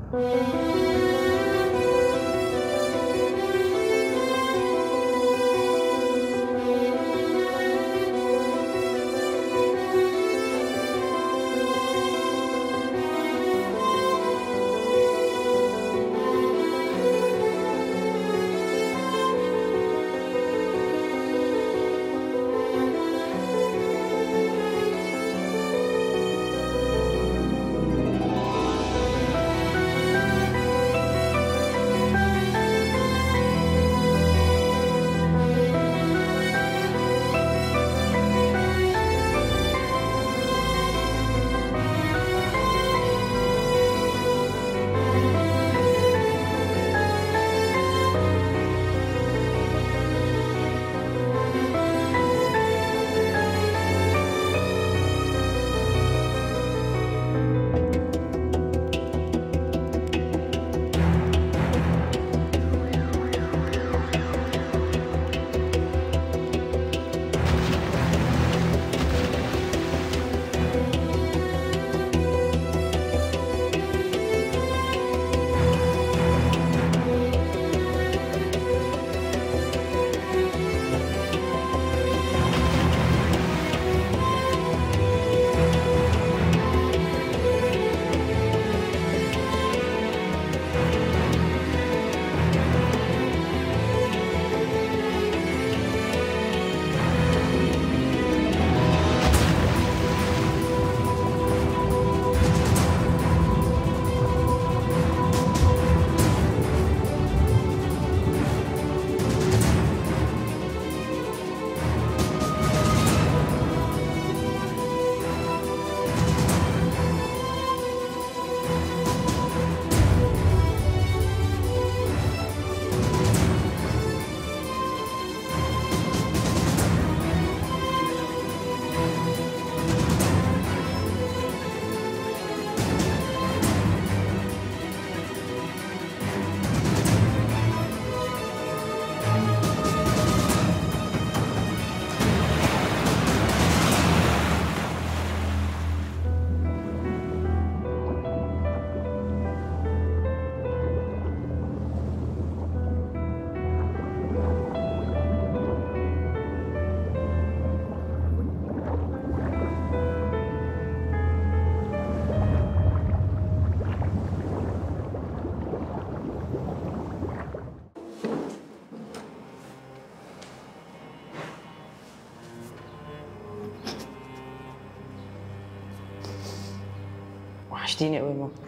وحشتيني قوي يا ماما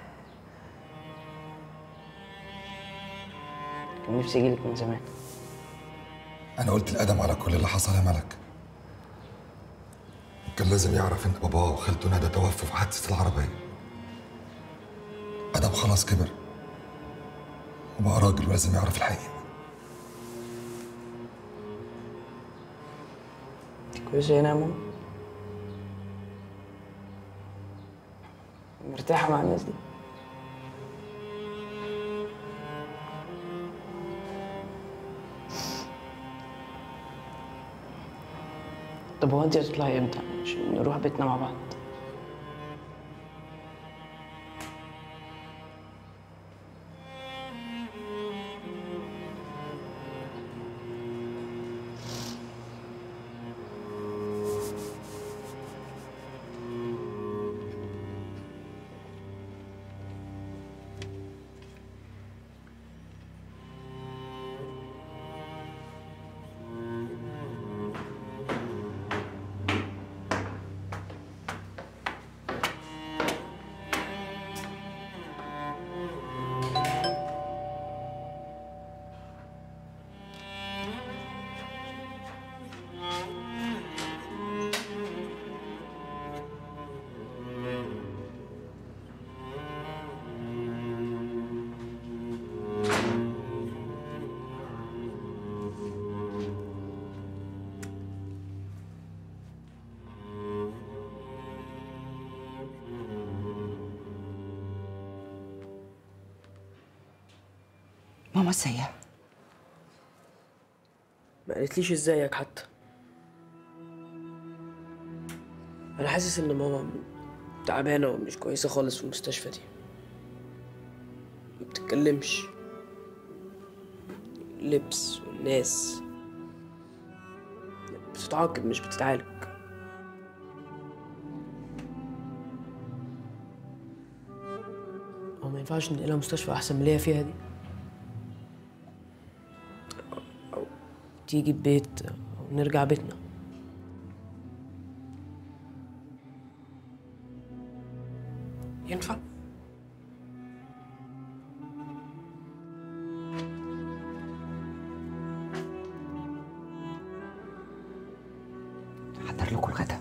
كان نفسي اجيلك من زمان أنا قلت لآدم على كل اللي حصل يا ملك كان لازم يعرف إن باباه وخالته ندى توفوا في حادثة العربية آدم خلاص كبر وبقى راجل ولازم يعرف الحقيقة انت كويسه هنا يا ماما مرتاحه مع الناس دي طب هو انت هتطلعي امتى عشان نروح بيتنا مع بعض ماما سيئة ما قالتليش ازيك حتى انا حاسس ان ماما تعبانه ومش كويسه خالص في المستشفى دي ما بتتكلمش اللبس والناس بتتعاقب مش بتتعالج هو ما ينفعش ننقلها مستشفى احسن من اللي هي فيها دي او تيجي البيت او نرجع بيتنا ينفع حضر لكم الغدا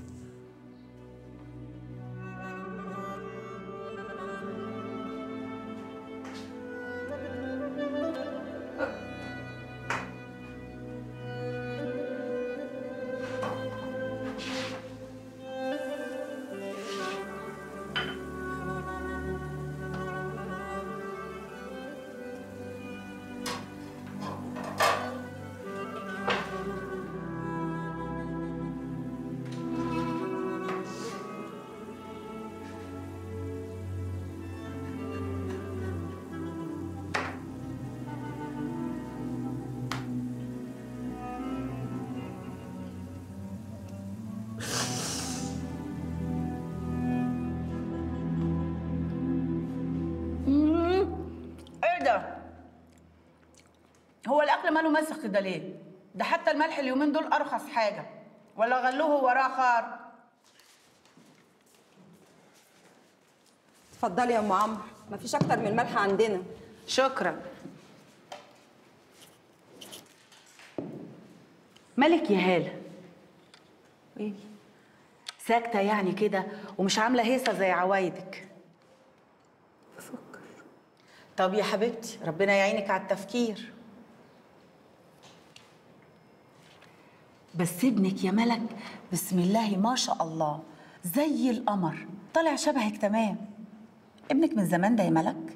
ايه ده؟ هو الاكل ماله مسخ كده ليه؟ ده حتى الملح اليومين دول ارخص حاجه ولا غلوه وراه خار اتفضلي يا ام عمرو مفيش اكتر من الملح عندنا شكرا مالك يا هاله ايه ساكته يعني كده ومش عامله هيصه زي عوايدك بفكر طب يا حبيبتي ربنا يعينك على التفكير بس ابنك يا ملك بسم الله ما شاء الله زي القمر طالع شبهك تمام ابنك من زمان ده يا ملك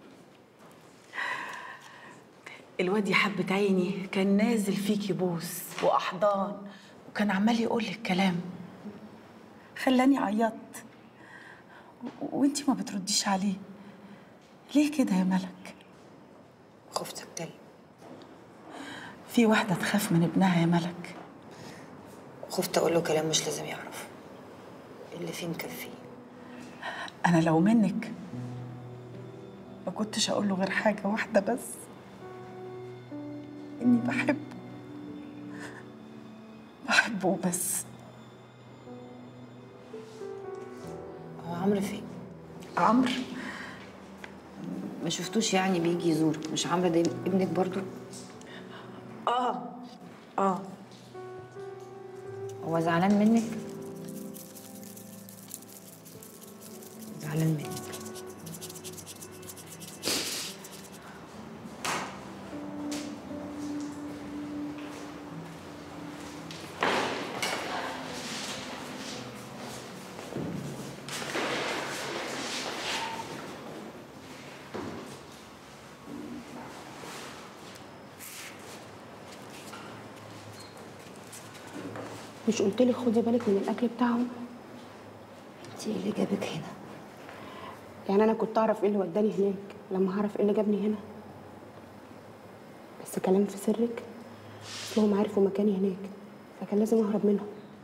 الواد يا حبة عيني كان نازل فيكي بوس وأحضان وكان عمال يقول لك كلام خلاني عيطت و- وانتي ما بترديش عليه ليه كده يا ملك خفت اتكلم في واحدة تخاف من ابنها يا ملك خفت اقول له كلام مش لازم يعرف اللي فيه مكفيه أنا لو منك ما كنتش أقول له غير حاجة واحدة بس إني بحبه بحبه بس هو عمرو فين عمرو ما شفتوش يعني بيجي يزورك مش عمرو ده ابنك برضو آه آه هو زعلان منك زعلان منك مش قلت لك خدي بالك من الاكل بتاعهم انت ايه اللي جابك هنا يعني انا كنت اعرف ايه اللي وداني هناك لما هعرف ايه اللي جابني هنا بس كلام في سرك اصلهم عرفوا مكاني هناك فكان لازم اهرب منهم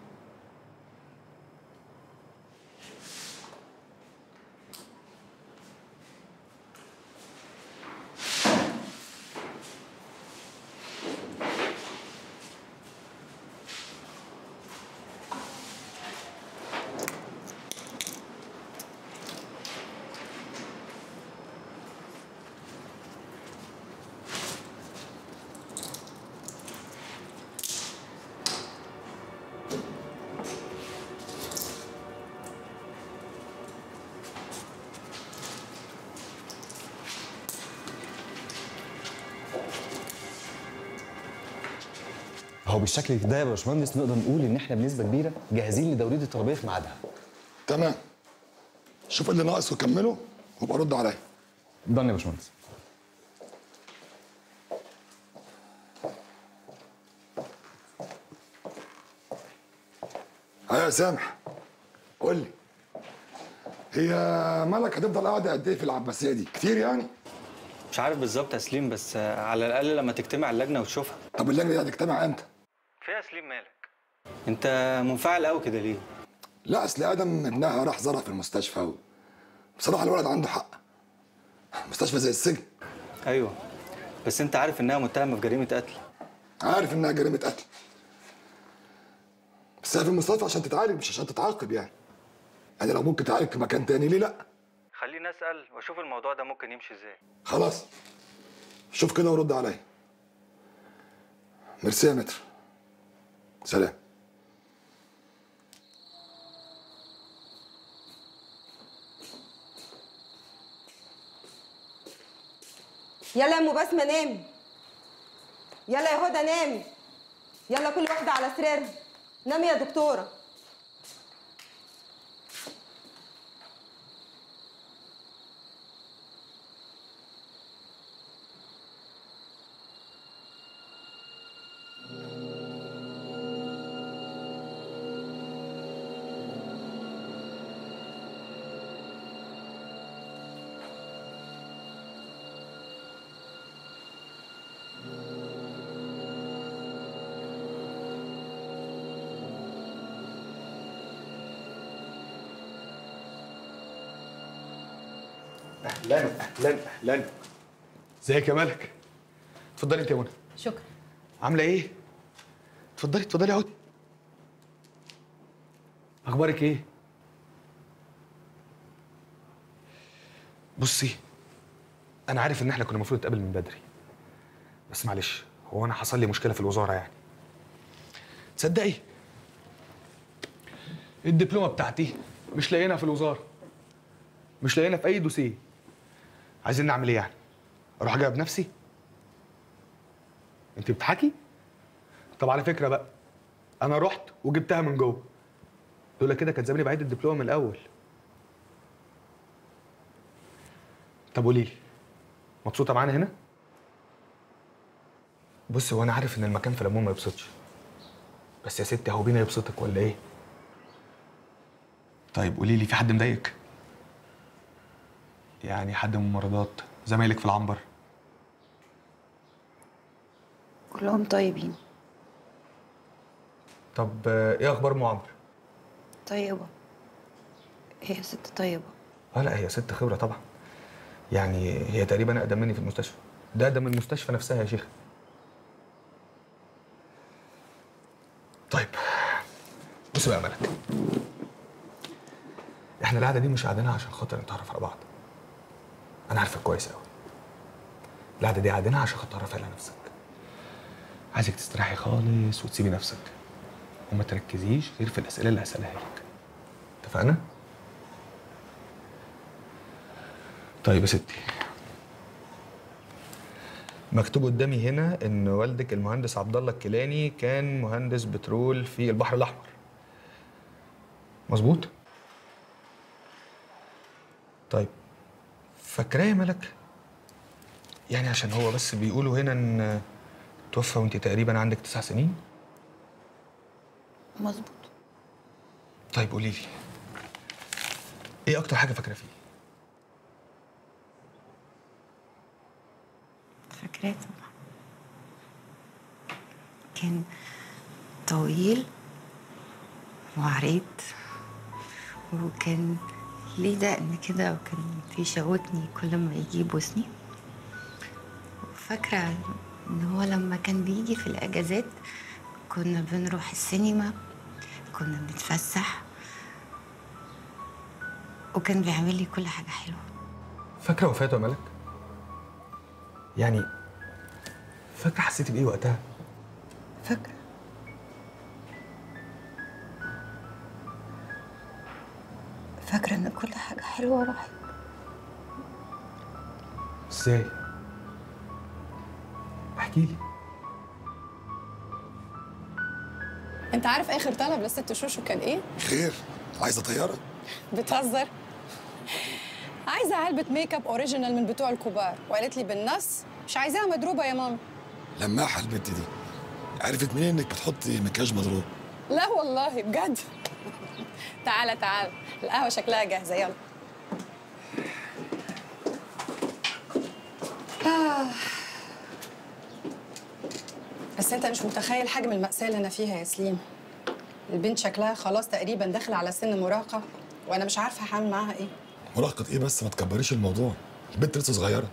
هو بالشكل ده يا باشمهندس نقدر نقول ان احنا بنسبه كبيره جاهزين لدوريه التربيه في ميعادها تمام شوف اللي ناقص وكمله وابقى رد عليا ضن يا باشمهندس ها يا سامح قول لي هي مالك هتفضل قاعده قد ايه في العباسيه دي كتير يعني مش عارف بالظبط يا سليم بس آه، على الاقل لما تجتمع اللجنه وتشوفها طب اللجنه دي هتجتمع امتى؟ فيها سليم مالك انت منفعل قوي كده ليه لا اصل ادم ابنها راح زرع في المستشفى و... بصراحه الولد عنده حق مستشفى زي السجن ايوه بس انت عارف انها متهمه في جريمه قتل عارف انها جريمه قتل بس هي في المستشفى عشان تتعالج مش عشان تتعاقب يعني يعني لو ممكن تعالج في مكان تاني ليه لا خليني اسال واشوف الموضوع ده ممكن يمشي ازاي خلاص شوف كده ورد عليا ميرسي يا متر سلام يلا يا ام بسمه نام يلا يا هدى نام يلا كل واحده على سريرها نامي يا دكتوره اهلا اهلا اهلا ازيك يا ملك اتفضلي انت يا منى شكرا عامله ايه اتفضلي اتفضلي اقعدي اخبارك ايه بصي انا عارف ان احنا كنا المفروض نتقابل من بدري بس معلش هو انا حصل لي مشكله في الوزاره يعني تصدقي الدبلومه بتاعتي مش لاقيينها في الوزاره مش لاقيينها في اي دوسيه عايزين نعمل ايه يعني اروح اجيبها بنفسي انت بتضحكي طب على فكره بقى انا رحت وجبتها من جوه لولا كده كان زماني بعيد الدبلومه من الاول طب قولي لي مبسوطه معانا هنا بص هو انا عارف ان المكان في العموم ما يبسطش بس يا ستي هو بينا يبسطك ولا ايه طيب قولي لي في حد مضايقك يعني حد من الممرضات زمايلك في العنبر كلهم طيبين طب آه، ايه اخبار ام عمرو طيبة هي ست طيبة اه لا هي ست خبره طبعا يعني هي تقريبا اقدم مني في المستشفى ده اقدم من المستشفى نفسها يا شيخ طيب بص بقى يا ملك احنا القعده دي مش قاعدينها عشان خاطر نتعرف على بعض انا عارفك كويس قوي القعده دي قاعدينها عشان خاطر تعرفي على نفسك عايزك تستريحي خالص وتسيبي نفسك وما تركزيش غير في الاسئله اللي هسالها لك اتفقنا طيب يا ستي مكتوب قدامي هنا ان والدك المهندس عبد الله الكيلاني كان مهندس بترول في البحر الاحمر مظبوط طيب فاكراه يا ملك يعني عشان هو بس بيقولوا هنا ان توفى وانت تقريبا عندك تسع سنين مظبوط طيب قولي لي ايه اكتر حاجه فاكره فيه فاكراه طبعا كان طويل وعريض وكان ليه دقن كده وكان بيشوكني كل ما يجي يبوسني وفاكرة إن هو لما كان بيجي في الأجازات كنا بنروح السينما كنا بنتفسح وكان بيعمل لي كل حاجة حلوة فاكره وفاته يا ملك يعني فاكره حسيتي بايه وقتها فاكرة فاكرة إن كل حاجة حلوة راحت ازاي احكي لي انت عارف اخر طلب لست شوشو كان ايه خير عايزه طياره بتهزر عايزه علبه ميك اب اوريجينال من بتوع الكبار وقالت لي بالنص مش عايزاها مضروبه يا ماما لماحه البنت دي عرفت منين انك بتحطي مكياج مضروب لا والله بجد تعالى تعالى القهوه شكلها جاهزه يلا لا بس انت مش متخيل حجم المأساة اللي انا فيها يا سليم البنت شكلها خلاص تقريبا داخله على سن المراهقة وانا مش عارفة هعمل معاها ايه مراهقة ايه بس ما تكبريش الموضوع البنت لسه صغيرة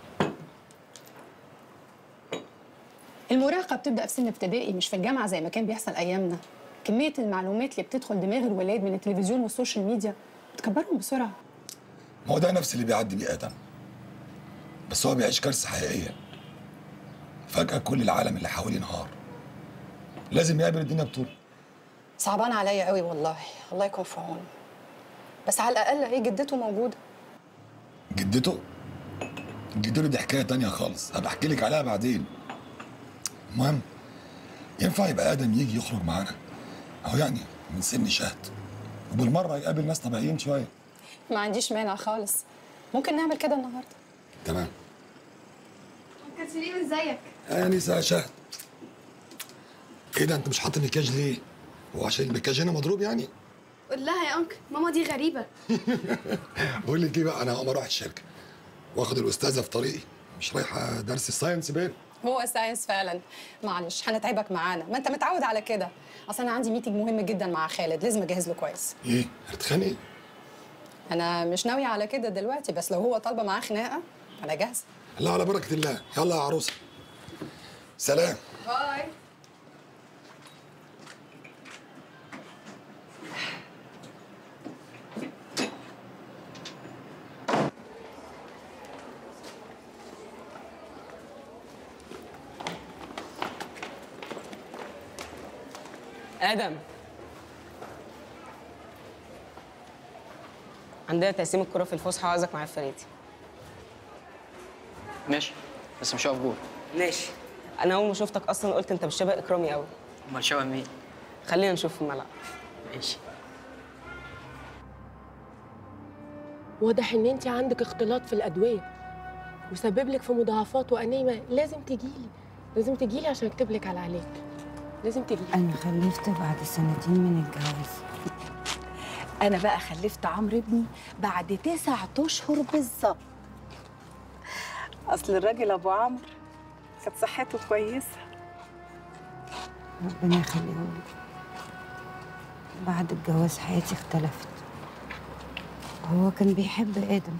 المراهقة بتبدأ في سن ابتدائي مش في الجامعة زي ما كان بيحصل أيامنا كمية المعلومات اللي بتدخل دماغ الولاد من التلفزيون والسوشيال ميديا بتكبرهم بسرعة ما هو ده نفس اللي بيعدي بيه ادم بس هو بيعيش كارثة حقيقية فجأة كل العالم اللي حواليه انهار لازم يقابل الدنيا بطول صعبان عليا قوي والله الله يكون في عونه بس على الأقل هي جدته موجودة جدته جدته دي حكاية تانية خالص هبقى احكي لك عليها بعدين المهم ينفع يبقى ادم يجي يخرج معانا اهو يعني من سن شهد وبالمرة يقابل ناس طبيعيين شوية ما عنديش مانع خالص ممكن نعمل كده النهاردة تمام انكل سليم ازيك؟ يا نساء شهد ايه ده انت مش حاطط المكياج ليه؟ هو عشان المكياج هنا مضروب يعني؟ قول لها يا انكل ماما دي غريبة بقول لك ايه بقى انا هقوم اروح الشركه واخد الاستاذه في طريقي مش رايحه درس الساينس باين هو ساينس فعلا معلش هنتعبك معانا ما انت متعود على كده اصل انا عندي ميتنج مهم جدا مع خالد لازم اجهز له كويس ايه هتتخانقي انا مش ناويه على كده دلوقتي بس لو هو طالبه معاه خناقه انا جاهزه لا على بركه الله يلا يا عروسه سلام باي ادم عندنا تقسيم الكرة في الفسحة وعايزك معايا في فرقتي ماشي بس مش هقف جول ماشي انا اول ما شفتك اصلا قلت انت مش شبه اكرامي قوي امال شبه مين؟ خلينا نشوف في الملعب ماشي واضح ان انت عندك اختلاط في الادويه وسبب لك في مضاعفات وانيميا لازم تجيلي لازم تجيلي عشان اكتب لك على العلاج لازم تجيلي انا خلفت بعد سنتين من الجواز انا بقى خلفت عمرو ابني بعد تسعة اشهر بالظبط اصل الراجل ابو عمرو كانت صحته كويسه ربنا يخليهولك بعد الجواز حياتي اختلفت هو كان بيحب ادم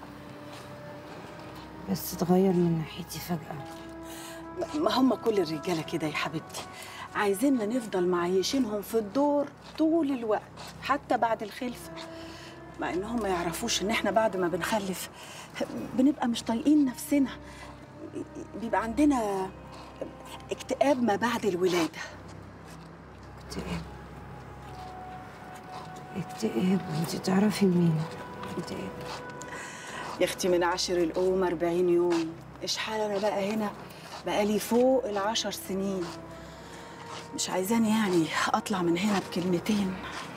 بس اتغير من ناحيتي فجأة ما هم كل الرجاله كده يا حبيبتي عايزيننا نفضل معيشينهم في الدور طول الوقت حتى بعد الخلفه مع انهم ما يعرفوش ان احنا بعد ما بنخلف بنبقى مش طايقين نفسنا بيبقى عندنا اكتئاب ما بعد الولاده اكتئاب اكتئاب انت تعرفي منين اكتئاب يا اختي من عشر الأم 40 يوم اشحال انا بقى هنا بقالي فوق العشر سنين مش عايزاني يعني اطلع من هنا بكلمتين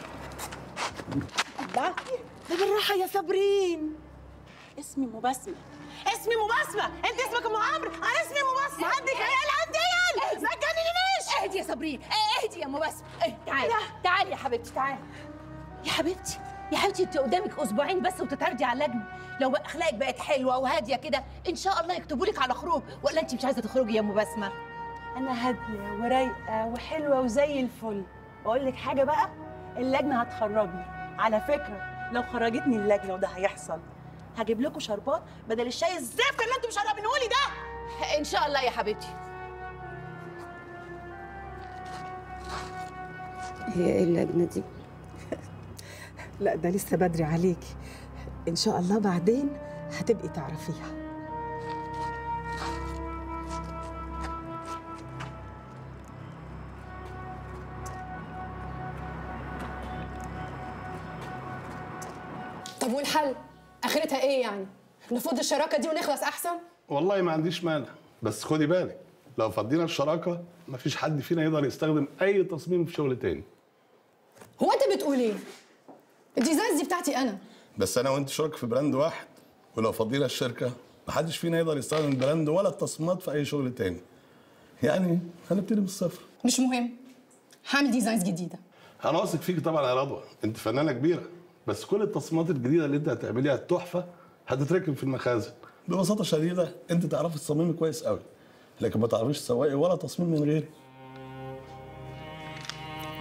لا ده بالراحه يا صابرين اسمي مبسمه اسمي مبسمه انت اسمك ام عمرو انا اسمي مبسمه عندك عيال عندي عيال ما تجننيش اهدي يا صابرين اهدي يا ام بسمة إيه، تعالي تعالي يا حبيبتي تعالي يا حبيبتي يا حبيبتي انت قدامك اسبوعين بس وتتعرضي على اللجنه لو بقى اخلاقك بقت حلوه وهاديه كده ان شاء الله يكتبوا لك على خروج ولا انت مش عايزه تخرجي يا ام بسمه انا هاديه ورايقه وحلوه وزي الفل واقول لك حاجه بقى اللجنه هتخرجني على فكره لو خرجتني اللجنه وده هيحصل هجيب لكم شربات بدل الشاي الزفت اللي انتم مشربينه لي ده ان شاء الله يا حبيبتي هي ايه اللجنة دي لا ده لسه بدري عليكي ان شاء الله بعدين هتبقي تعرفيها طب والحل اخرتها ايه يعني نفض الشراكه دي ونخلص احسن والله ما عنديش مانع بس خدي بالك لو فضينا الشراكه مفيش حد فينا يقدر يستخدم اي تصميم في شغل تاني هو انت بتقول ايه الديزاينز دي بتاعتي انا بس انا وانت شرك في براند واحد ولو فضينا الشركه محدش فينا يقدر يستخدم البراند ولا التصميمات في اي شغل تاني يعني هنبتدي من الصفر مش مهم هعمل ديزاينز جديده انا واثق فيك طبعا يا رضوى انت فنانه كبيره بس كل التصميمات الجديده اللي انت هتعمليها التحفه هتتركب في المخازن ببساطه شديده انت تعرفي تصممي كويس قوي لكن ما تعرفيش تسوقي ولا تصميم من غيري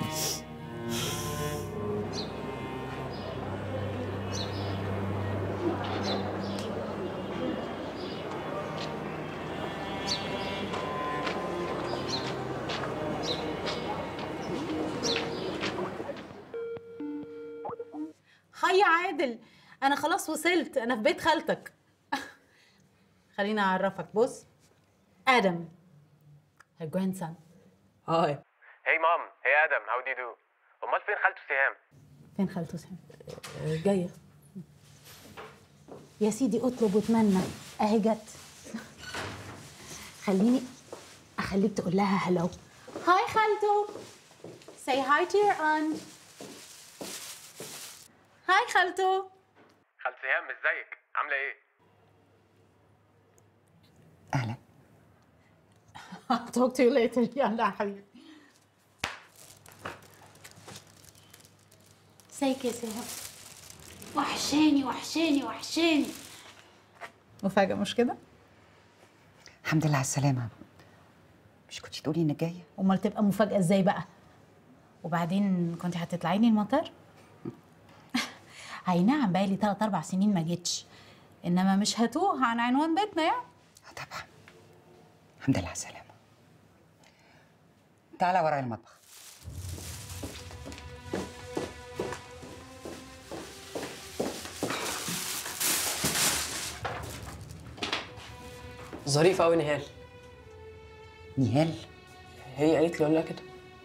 هاي يا عادل انا خلاص وصلت انا في بيت خالتك خليني اعرفك بص ادم her grandson هاي هي مام هي ادم هاو دي دو امال فين خالته سهام فين خالته سام جايه يا سيدي اطلب واتمنى اهي جت خليني اخليك تقول لها هلو هاي خالته say hi to your aunt هاي خالته خالة سهام ازيك عامله ايه I'll talk to you later يلا يا حبيبي ازيك يا سهام وحشاني وحشاني وحشاني مفاجأة مش كده؟ الحمد لله على السلامة مش كنتي تقولي انك جاية؟ امال تبقى مفاجأة ازاي بقى؟ وبعدين كنت هتطلعيني المطار؟ اي نعم بقالي تلات اربع سنين ما جيتش انما مش هتوه عن عنوان بيتنا يعني الحمد لله على السلامة تعالى ورايا المطبخ ظريفة أوي نهال نهال هي قالت لي ولا كده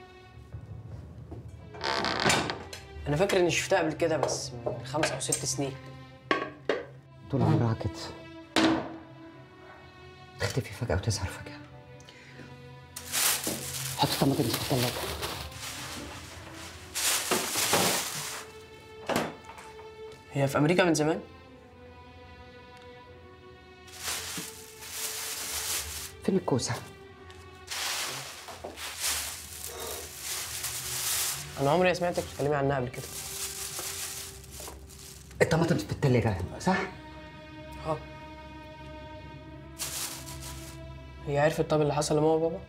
أنا فاكر إني شفتها قبل كده بس من خمس أو ست سنين طول عمرها كده تختفي فجأة وتظهر فجأة حط طماطم في الثلاجة هي في أمريكا من زمان فين الكوسة؟ أنا عمري ما سمعتك تتكلمي عنها قبل كده الطماطم في الثلاجة صح؟ اه هي عرفت طب اللي حصل لماما وبابا؟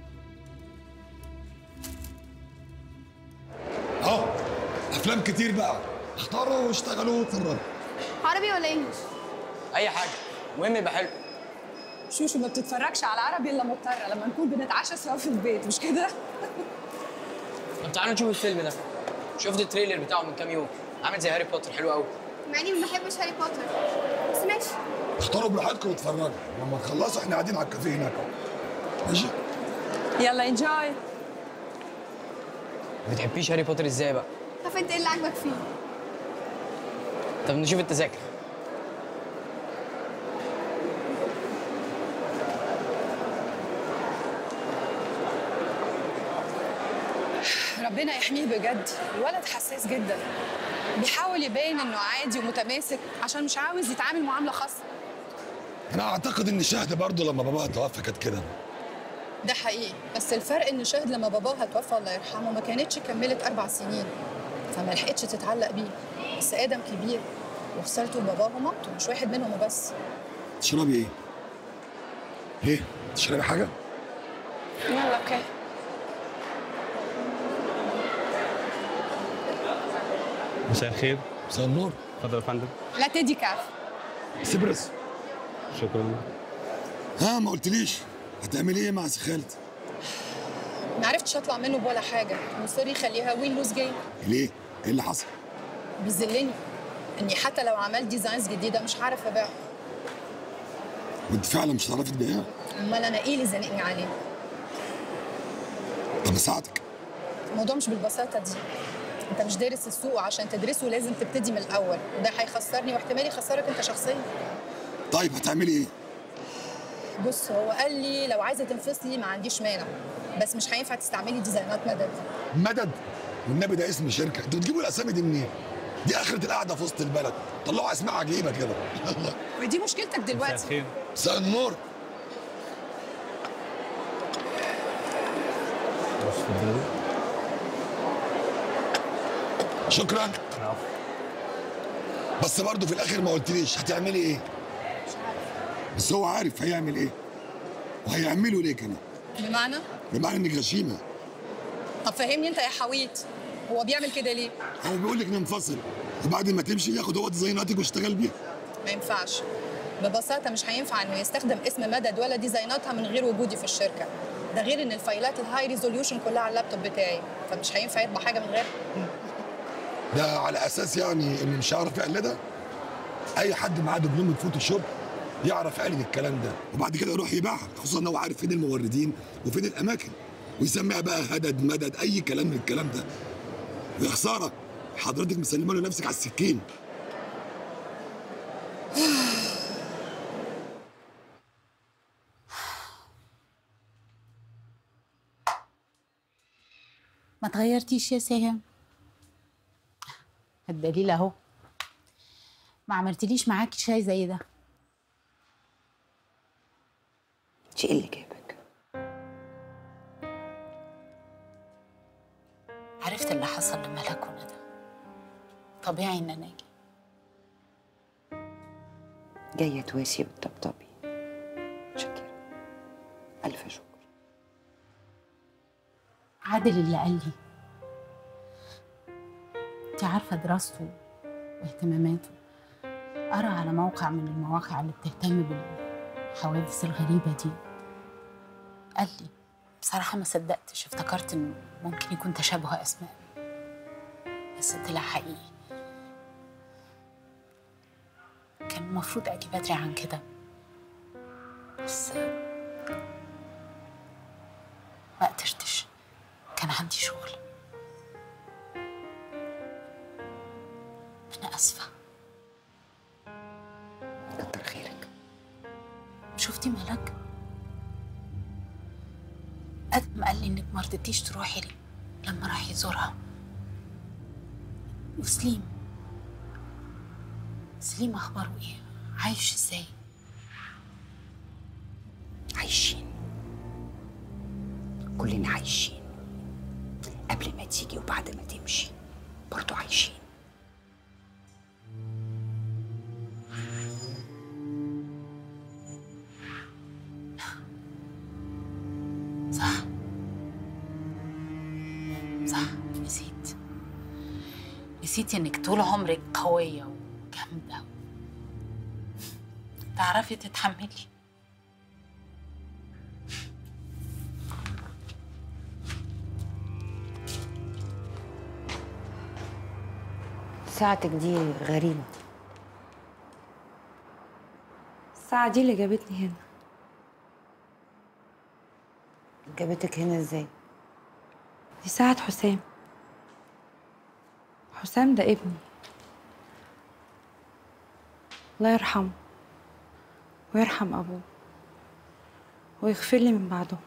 اهو افلام كتير بقى اختاروا واشتغلوا واتفرجوا عربي ولا انجلش؟ أي حاجة المهم يبقى حلو شوشو ما بتتفرجش على عربي الا مضطره لما نكون بنتعشى سوا في البيت مش كده؟ طب تعالوا نشوف الفيلم ده شفت التريلر بتاعه من كام يوم عامل زي هاري بوتر حلو قوي مع اني ما بحبش هاري بوتر بس ماشي اختاروا براحتكم واتفرجوا لما تخلصوا احنا قاعدين على الكافيه هناك اهو ماشي يلا انجوي ما بتحبيش هاري بوتر ازاي بقى؟ طب انت ايه اللي عاجبك فيه؟ طب نشوف التذاكر ربنا يحميه بجد الولد حساس جدا بيحاول يبين انه عادي ومتماسك عشان مش عاوز يتعامل معامله خاصه انا اعتقد ان شهد برضه لما باباها توفى كانت كده ده حقيقي بس الفرق ان شهد لما باباها توفى الله يرحمه ما كانتش كملت اربع سنين فما لحقتش تتعلق بيه بس ادم كبير وخسرته باباه ومامته مش واحد منهم وبس تشربي ايه؟ ايه؟ تشربي حاجه؟ يلا اوكي مساء الخير مساء النور اتفضل يا فندم لا تدي كاف سبرس شكرا ها ما قلتليش هتعملي ايه مع سي خالد؟ ما عرفتش اطلع منه بولا حاجه مصري يخليها وين لوز جيم ليه؟ ايه اللي حصل؟ بيذلني اني حتى لو عملت ديزاينز جديده مش هعرف ابيعها وانت فعلا مش هتعرفي تبيعيها؟ امال انا ايه اللي زنقني عليه طب اساعدك الموضوع مش بالبساطه دي انت مش دارس السوق وعشان تدرسه لازم تبتدي من الاول وده هيخسرني واحتمال يخسرك انت شخصيا طيب هتعملي ايه؟ بص هو قال لي لو عايزه تنفصلي ما عنديش مانع بس مش هينفع تستعملي ديزاينات مدد مدد والنبي ده اسم شركه انتوا بتجيبوا الاسامي دي منين؟ دي اخره القعده في وسط البلد طلعوا اسماء عجيبه كده يلا ودي مشكلتك دلوقتي مساء النور شكرا بس برضه في الاخر ما قلتليش هتعملي ايه بس هو عارف هيعمل ايه وهيعمله ليه كمان بمعنى بمعنى انك غشيمه طب فهمني انت يا حويط هو بيعمل كده ليه هو بيقول لك ننفصل وبعد ما تمشي ياخد هو ديزايناتك ويشتغل بيها ما ينفعش ببساطه مش هينفع انه يستخدم اسم مدد ولا ديزايناتها من غير وجودي في الشركه ده غير ان الفايلات الهاي ريزوليوشن كلها على اللابتوب بتاعي فمش هينفع يطبع حاجه من غير ده على اساس يعني انه مش هيعرف يقلدها اي حد معاه دبلوم فوتوشوب يعرف يقلد الكلام ده وبعد كده يروح يبيعها خصوصا ان هو عارف فين الموردين وفين الاماكن ويسميها بقى هدد مدد اي كلام من الكلام ده يا خساره حضرتك مسلمه له نفسك على السكين ما تغيرتيش يا سهام الدليل اهو ما عملتليش معاكي شاي زي ده انت ايه اللي جابك عرفت اللي حصل لملاك وندى طبيعي ان انا اجي جايه تواسي وتطبطبي شكرا الف شكر عادل اللي قال لي انت عارفه دراسته واهتماماته قرا على موقع من المواقع اللي بتهتم بالحوادث الغريبه دي قال لي بصراحه ما صدقتش افتكرت انه ممكن يكون تشابه اسماء بس طلع حقيقي كان المفروض اجي بدري عن كده بس ما قدرتش كان عندي شغل أنا آسفة كتر خيرك شفتي ملك؟ أدم قال لي إنك ما رضيتيش تروحي لي لما راح يزورها وسليم سليم أخباره إيه؟ عايش إزاي؟ عايشين كلنا عايشين قبل ما تيجي وبعد ما تمشي برضو عايشين صح صح نسيت نسيت انك طول عمرك قوية وجامدة تعرفي تتحملي ساعتك دي غريبة الساعة دي اللي جابتني هنا جابتك هنا ازاي؟ دي ساعة حسام حسام ده ابني الله يرحمه ويرحم أبوه ويغفر لي من بعده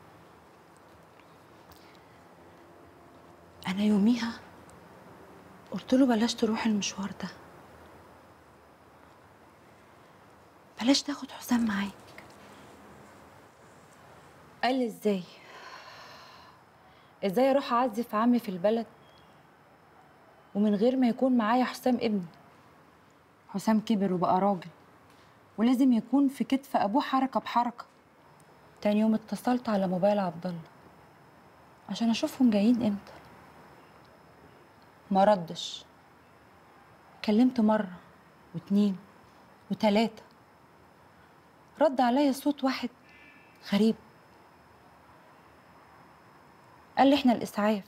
أنا يوميها قلت له بلاش تروح المشوار ده بلاش تاخد حسام معاك قال لي ازاي ازاي اروح اعزف عمي في البلد ومن غير ما يكون معايا حسام ابني حسام كبر وبقى راجل ولازم يكون في كتف ابوه حركه بحركه تاني يوم اتصلت على موبايل عبد الله عشان اشوفهم جايين امتى ما ردش كلمت مره واتنين وتلاته رد عليا صوت واحد غريب قال لي احنا الاسعاف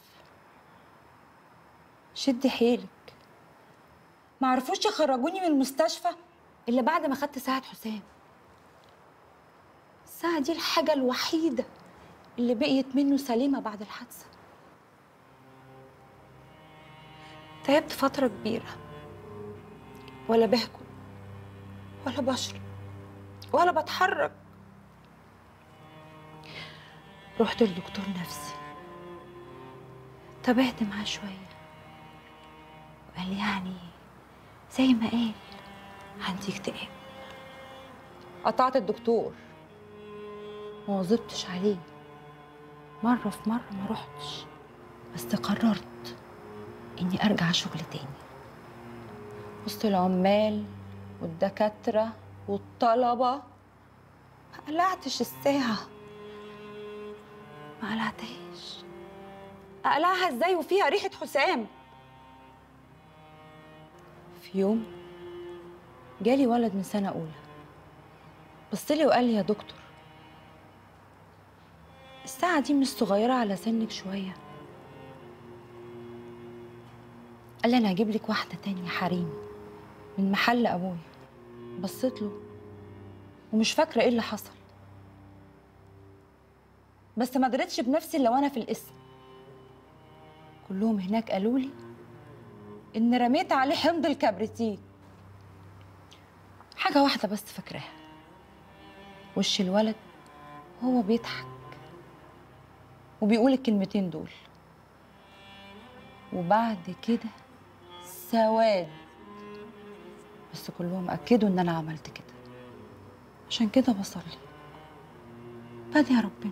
شدي حيلك ما عرفوش يخرجوني من المستشفى الا بعد ما خدت ساعه حسام الساعه دي الحاجه الوحيده اللي بقيت منه سليمه بعد الحادثه تعبت فتره كبيره ولا باكل ولا بشرب ولا بتحرك رحت لدكتور نفسي تابعت معاه شوية وقال لي يعني زي ما قال عندي اكتئاب قطعت الدكتور ما واظبتش عليه مرة في مرة ما رحتش بس قررت إني أرجع شغل تاني وسط العمال والدكاترة والطلبة ما قلعتش الساعة ما قلعتهاش اقلعها ازاي وفيها ريحه حسام في يوم جالي ولد من سنه اولى بصلي وقال لي يا دكتور الساعه دي مش صغيره على سنك شويه قال لي انا هجيب لك واحده تانية حريم من محل ابويا بصيت له ومش فاكره ايه اللي حصل بس ما دريتش بنفسي الا وانا في القسم كلهم هناك قالوا لي ان رميت عليه حمض الكبريتيك حاجه واحده بس فاكراها وش الولد وهو بيضحك وبيقول الكلمتين دول وبعد كده سواد بس كلهم اكدوا ان انا عملت كده عشان كده بصلي بدعي ربنا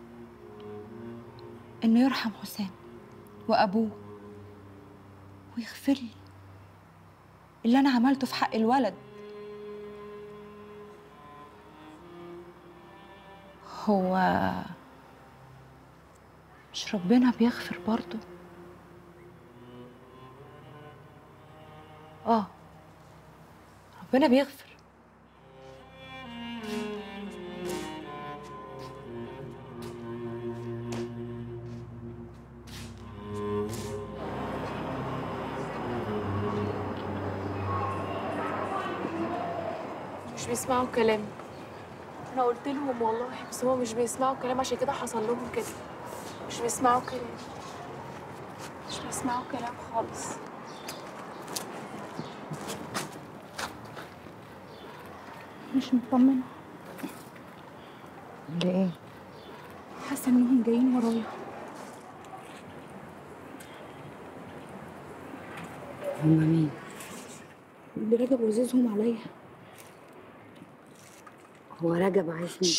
انه يرحم حسام وابوه ويغفر لي اللي انا عملته في حق الولد هو مش ربنا بيغفر برضه اه ربنا بيغفر مش بيسمعوا كلامي انا قلت لهم والله بس هما مش بيسمعوا كلام عشان كده حصل لهم كده مش بيسمعوا كلام مش بيسمعوا كلام خالص مش مطمنه ليه حاسه انهم جايين ورايا هما مين؟ اللي رجب وزيزهم عليا هو رجب عايزني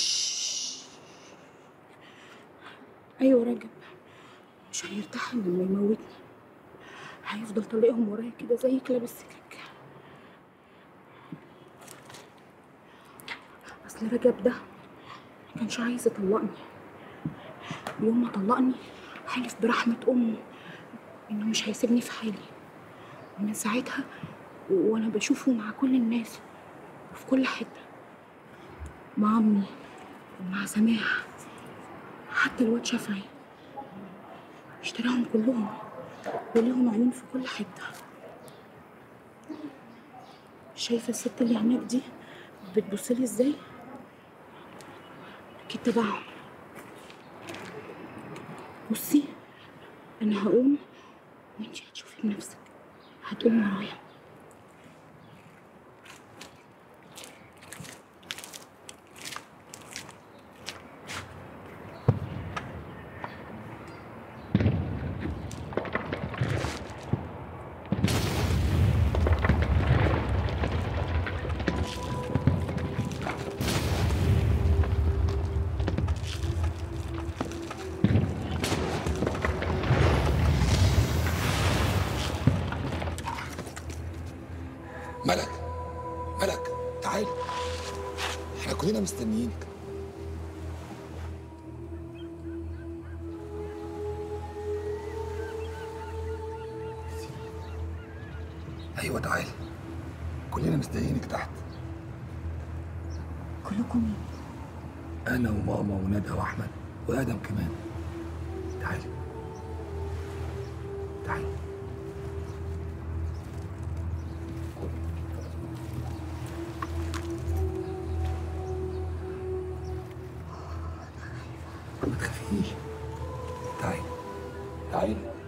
ايوه رجب مش هيرتاح لما يموتني هيفضل طليقهم ورايا كده زي كلاب السكك اصل رجب ده ما كانش عايز يطلقني يوم ما طلقني حلف برحمة أمه إنه مش هيسيبني في حالي ومن ساعتها وأنا بشوفه مع كل الناس وفي كل حتة مع أمي ومع سماح حتى الواد شفعي اشتراهم كلهم وليهم عيون في كل حتة شايفة الست اللي هناك دي بتبصلي ازاي؟ أكيد تبعهم بصي أنا هقوم وانتي هتشوفي بنفسك هتقومي ورايا ملك ملك تعالي احنا كلنا مستنيينك ايوه تعالي كلنا مستنيينك تحت كلكم مين؟ انا وماما وندى واحمد وادم كمان تعالي تعالي ما تخافيش تعالي تعالي